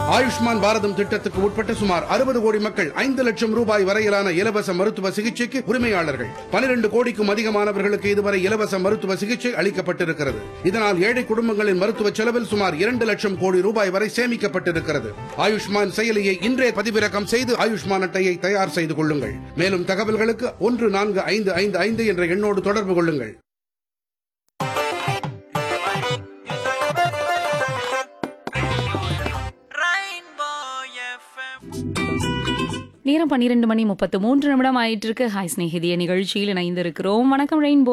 ஆயுஷ்மான் பாரதம் திட்டத்துக்கு உட்பட்ட சுமார் அறுபது கோடி மக்கள் ஐந்து லட்சம் ரூபாய் வரையிலான இலவச மருத்துவ சிகிச்சைக்கு உரிமையாளர்கள் பனிரெண்டு கோடிக்கும் அதிகமானவர்களுக்கு இதுவரை இலவச மருத்துவ சிகிச்சை அளிக்கப்பட்டிருக்கிறது இதனால் ஏழை குடும்பங்களின் மருத்துவ செலவில் சுமார் இரண்டு லட்சம் கோடி ரூபாய் வரை சேமிக்கப்பட்டிருக்கிறது ஆயுஷ்மான் செயலியை இன்றே பதிவிறக்கம் செய்து ஆயுஷ்மான் அட்டையை தயார் செய்து கொள்ளுங்கள் மேலும் தகவல்களுக்கு ஒன்று நான்கு ஐந்து ஐந்து ஐந்து என்ற எண்ணோடு தொடர்பு கொள்ளுங்கள் நேரம் பன்னிரெண்டு மணி முப்பத்து மூன்று நிமிடம் ஆயிட்டு இருக்கு ஹாய் ஸ்நேகிதிய நிகழ்ச்சியில் இணைந்திருக்கிறோம் வணக்கம் ரெயின்போ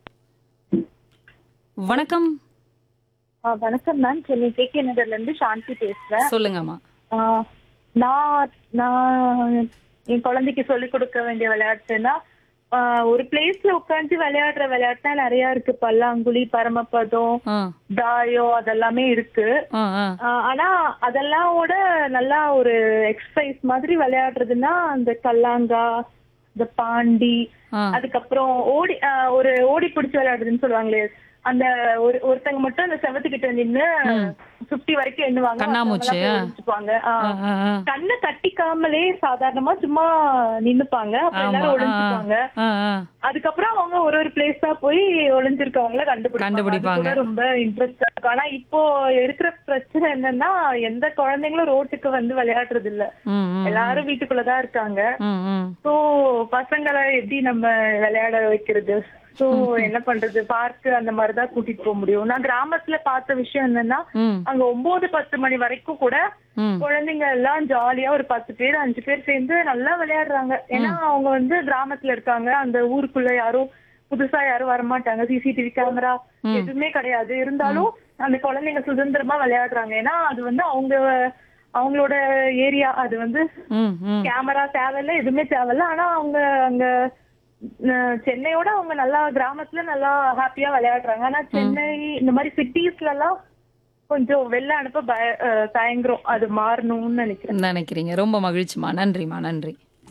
வணக்கம் ஆ, வணக்கம் மேம் சென்னை கே கே நகர்ல இருந்து சாந்தி பேசுறேன் சொல்லுங்கம்மா ஆ, நான் நான் என் குழந்தைக்கு சொல்லிக் கொடுக்க வேண்டிய விளையாட்டுன்னா ஆ, ஒரு பிளேஸ்ல உட்காந்து விளையாடுற விளையாட்டுனா நிறைய இருக்கு பல்லாங்குழி பரமபதம் ஆ தாயம் அதெல்லாமே இருக்கு ஆ ஆ ஆ, ஆனா அதெல்லாம் விட நல்லா ஒரு எக்ஸசைஸ் மாதிரி விளையாடுறதுன்னா அந்த கல்லாங்கா இந்த பாண்டி ஆ. அதுக்கப்புறம் ஓடி ஆ, ஒரு ஓடி பிடிச்சு விளையாடுறதுன்னு சொல்லுவாங்களே அந்த ஒரு ஒருத்தங்க மட்டும் அந்த செவத்துக்கிட்ட நின்னு பிப்டி வரைக்கும் எண்ணுவாங்க கண்ணாமூச்சி, மத்தவங்க எல்லாம் போய் ஆ. ஒளிஞ்சுப்பாங்க. ஆ. ஆ, ஆ, ஆ. கண்ணை கட்டிக்காமலே சாதாரணமா சும்மா நின்னுப்பாங்க அப்புறம் ஆமா எல்லாரும் ஆ, ஒளிஞ்சுப்பாங்க ஆ, ஆ. அதுக்கப்புறம் அவங்க ஒரு ஒரு பிளேஸா போய் ஒளிஞ்சிருக்கவங்கள கண்டுபிடிப்பாங்க கண்டுபிடிப்பாங்க. அது கூட ரொம்ப இன்ட்ரெஸ்டா இருக்கும் ஆனா இப்போ இருக்கிற பிரச்சனை என்னன்னா எந்த குழந்தைங்களும் ரோட்டுக்கு வந்து விளையாடுறது இல்ல ம், ம், எல்லாரும் வீட்டுக்குள்ளதான் இருக்காங்க ம், ம். சோ பசங்களை எப்படி நம்ம விளையாட வைக்கிறது சோ என்ன பண்றது பார்க் அந்த மாதிரிதான் கூட்டிட்டு போக முடியும் நான் கிராமத்துல பார்த்த விஷயம் என்னன்னா ம், அங்க ஒன்பது பத்து மணி வரைக்கும் கூட ம். குழந்தைங்க எல்லாம் ஜாலியா ஒரு பத்து பேர் அஞ்சு பேர் சேர்ந்து நல்லா விளையாடுறாங்க ஏன்னா அவங்க வந்து கிராமத்துல இருக்காங்க அந்த ஊருக்குள்ள யாரும் புதுசா யாரும் வரமாட்டாங்க சிசிடிவி கேமரா எதுவுமே கிடையாது இருந்தாலும் அந்த குழந்தைங்க சுதந்திரமா விளையாடுறாங்க ஏன்னா அது வந்து அவங்க அவங்களோட ஏரியா அது வந்து ம், ம். கேமரா தேவையில்ல எதுவுமே தேவையில்ல ஆனா அவங்க அங்க அஹ், சென்னையோட அவங்க நல்லா கிராமத்துல நல்லா ஹாப்பியா விளையாடுறாங்க ஆனா சென்னை இந்த மாதிரி சிட்டிஸ்ல எல்லாம் கொஞ்சம் வெளில அனுப்ப பய அஹ், தயங்குறோம் அது மாறணும்னு நினைக்கிறேன் நினைக்கிறீங்க ரொம்ப மகிழ்ச்சிமா நன்றிமா நன்றி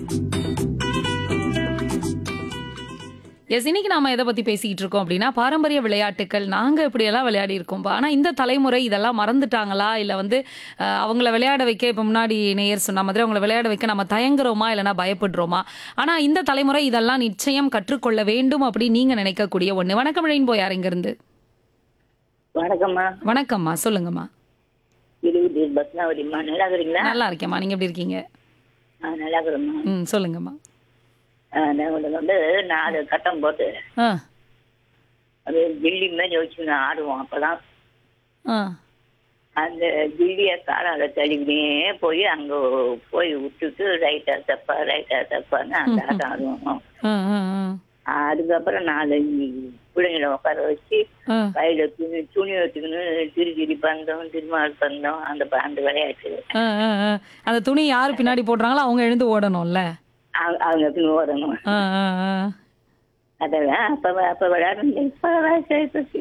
எஸ் இன்னைக்கு நாம எதை பத்தி பேசிக்கிட்டு இருக்கோம் அப்படின்னா பாரம்பரிய விளையாட்டுகள் நாங்க இப்படி எல்லாம் விளையாடி இருக்கோம் ஆனா இந்த தலைமுறை இதெல்லாம் மறந்துட்டாங்களா இல்ல வந்து அஹ், அவங்கள விளையாட வைக்க இப்ப முன்னாடி நேயர் சொன்ன மாதிரி அவங்கள விளையாட வைக்க நம்ம தயங்குறோமா இல்லைன்னா பயப்படுறோமா ஆனா இந்த தலைமுறை இதெல்லாம் நிச்சயம் கற்றுக்கொள்ள வேண்டும் அப்படி நீங்க நினைக்கக்கூடிய ஒண்ணு வணக்கம் ரெயின்போ யார் இங்க இருந்து வணக்கம்மா வணக்கம்மா சொல்லுங்கம்மா இருபது பத்மாவதிம்மா நல்லா இருக்கிறீங்களா நல்லா இருக்கேம்மா நீங்க எப்படி இருக்கீங்க ஆ நல்லா இருக்கிறேம்மா ம் சொல்லுங்கம்மா ஆ, நான் உங்களுக்கு வந்து நாலு கட்டம் போட்டு ஆ அது கில்லி மாதிரி வச்சு நான் ஆடுவோம் அப்பதான் ஆ அந்த கில்லியை காலால தள்ளிக்கிட்டே போய் அங்க போய் விட்டுட்டு ரைட்டா தப்பா ரைட்டா தப்பான்னு அந்த ஆட்டம் ஆடுவோம் ஆ ஆ ஆ அதுக்கப்புறம் நாலு பிள்ளைங்களை உட்கார வச்சு ஆ கையில துணி துணி வச்சுக்கணும் திரி திரி பந்தம் திருமால் பந்தம் அந்த ப- அந்த விளையாட்டு ஆ, ஆ, ஆ. அந்த துணி யார் பின்னாடி போடுறாங்களோ அவங்க எழுந்து ஓடணும்ல அவங்க- அவங்க பின் ஓடணும் ஆ, ஆ, ஆ. அதெல்லாம் அப்ப அப்ப விளையாடணும் இப்ப வயசாயிப்போச்சு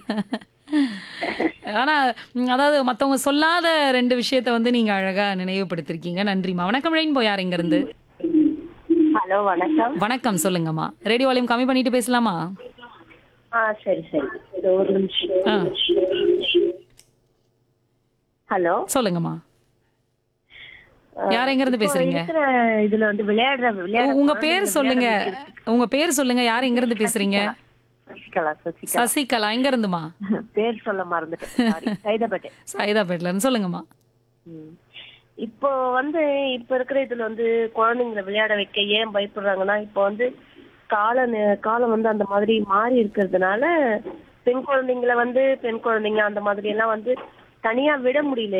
ஆனா ம், அதாவது மத்தவங்க சொல்லாத ரெண்டு விஷயத்த வந்து நீங்க அழகா நினைவுபடுத்திருக்கீங்க நன்றிம்மா வணக்கம் ரெயின்போ யார் இங்க இருந்து ஹலோ வணக்கம் வணக்கம் சொல்லுங்கம்மா ரேடியோ வால்யூம் கம்மி பண்ணிட்டு பேசலாமா ஆ சரி சரி இது ஒரு நிமிஷம் ஆ ஹலோ சொல்லுங்கம்மா யார் எங்க இருந்து பேசுறீங்க இருக்கிற இதுல வந்து விளையாடுற விளையாட உங்க பேர் சொல்லுங்க உங்க பேர் சொல்லுங்க யார் எங்க இருந்து பேசுறீங்க சசிகலா சசிகலா சசிகலா எங்க இருந்துமா பேர் சொல்ல மறந்துட்டேன் சைதாப்பேட்டை சைதாப்பேட்ல இருந்து சொல்லுங்கம்மா ம். இப்போ வந்து இப்ப இருக்கிற இதுல வந்து குழந்தைங்களை விளையாட வைக்க ஏன் பயப்படுறாங்கன்னா இப்போ வந்து கால நே- காலம் வந்து அந்த மாதிரி மாறி இருக்கிறதுனால பெண் குழந்தைங்களை வந்து பெண் குழந்தைங்க அந்த மாதிரி எல்லாம் வந்து தனியா விட முடியல